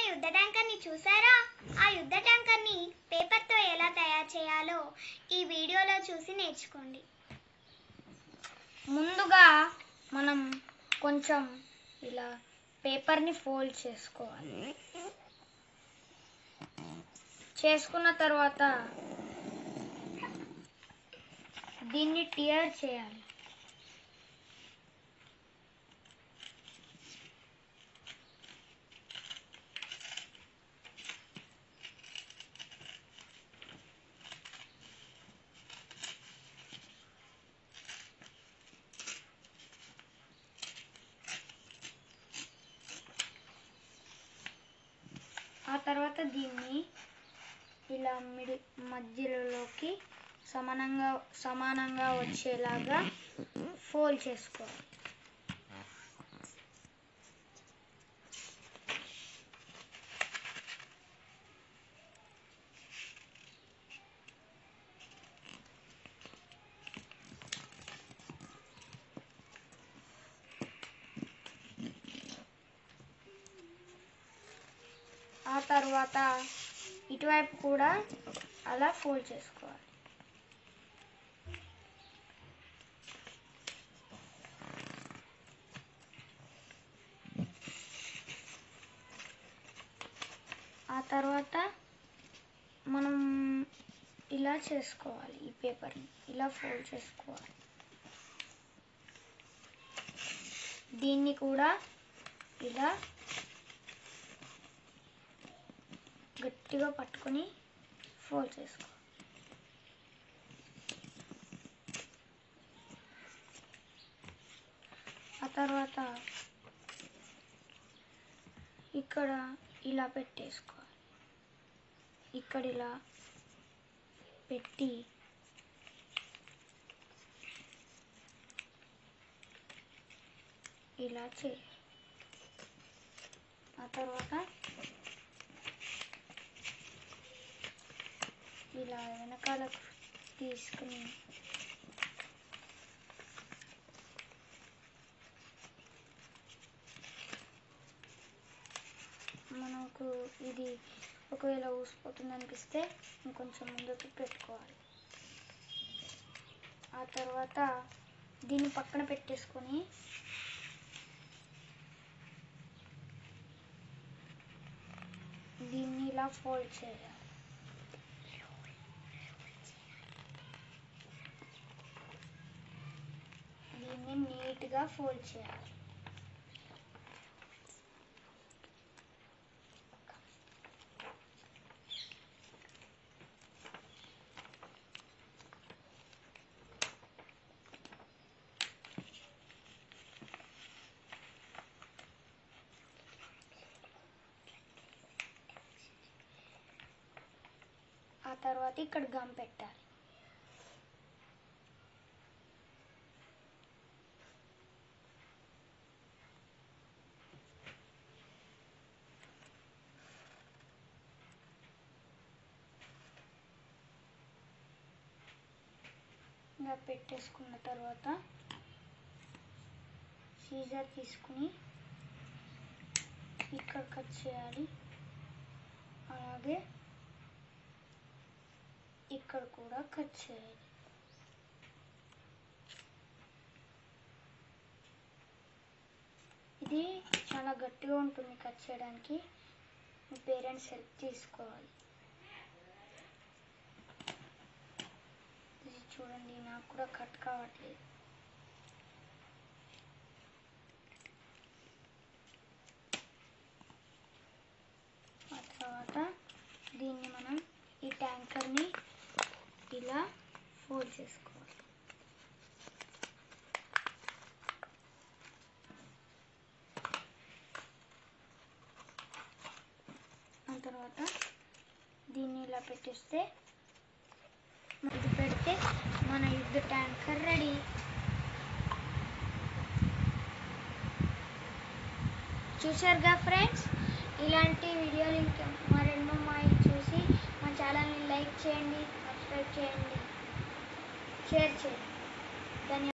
యుద్ధ ట్యాంకర్ని చూసారా ఆ యుద్ధ ట్యాంకర్ని పేపర్తో ఎలా తయారు చేయాలో ఈ వీడియోలో చూసి నేర్చుకోండి ముందుగా మనం కొంచెం ఇలా పేపర్ని ఫోల్డ్ చేసుకోవాలి చేసుకున్న తర్వాత దీన్ని టియర్ చేయాలి ఆ తర్వాత దీన్ని ఇలా మిడి మధ్యలోకి సమానంగా సమానంగా వచ్చేలాగా ఫోల్డ్ చేసుకోవాలి ఆ తర్వాత ఇటువైపు కూడా అలా ఫోల్డ్ చేసుకోవాలి ఆ తర్వాత మనం ఇలా చేసుకోవాలి ఈ పేపర్ని ఇలా ఫోల్డ్ చేసుకోవాలి దీన్ని కూడా ఇలా గట్టిగా పట్టుకొని ఫోల్డ్ చేసుకో ఆ తర్వాత ఇక్కడ ఇలా పెట్టేసుకోవాలి ఇక్కడ ఇలా పెట్టి ఇలా చేయాలి ఆ తర్వాత ఇలా వెనకాలకు తీసుకుని మనకు ఇది ఒకవేళ ఊసిపోతుంది అనిపిస్తే ఇంకొంచెం ముందుకు పెట్టుకోవాలి ఆ తర్వాత దీన్ని పక్కన పెట్టేసుకొని దీన్ని ఇలా ఫోల్డ్ చేయాలి దీన్ని నీట్గా ఫోల్డ్ చేయాలి ఆ తర్వాత ఇక్కడ గమ్ పెట్టాలి ఇలా పెట్టేసుకున్న తర్వాత సీజర్ తీసుకుని ఇక్కడ కట్ చేయాలి అలాగే ఇక్కడ కూడా కట్ చేయాలి ఇది చాలా గట్టిగా ఉంటుంది కట్ చేయడానికి మీ పేరెంట్స్ హెల్ప్ తీసుకోవాలి ఇది చూడండి నాకు కూడా కట్ కావట్లేదు ఆ తర్వాత దీన్ని మనం ఈ ట్యాంకర్ని ఇలా ఫోల్డ్ చేసుకోవాలి ఆ తర్వాత దీన్ని ఇలా పెట్టేస్తే ఇది పెడితే మన యుద్ధ ట్యాంకర్ రెడీ చూశారుగా ఫ్రెండ్స్ ఇలాంటి వీడియోలు ఇంకా మరెన్నో మా చూసి మా ఛానల్ని లైక్ చేయండి సబ్స్క్రైబ్ చేయండి షేర్ చేయండి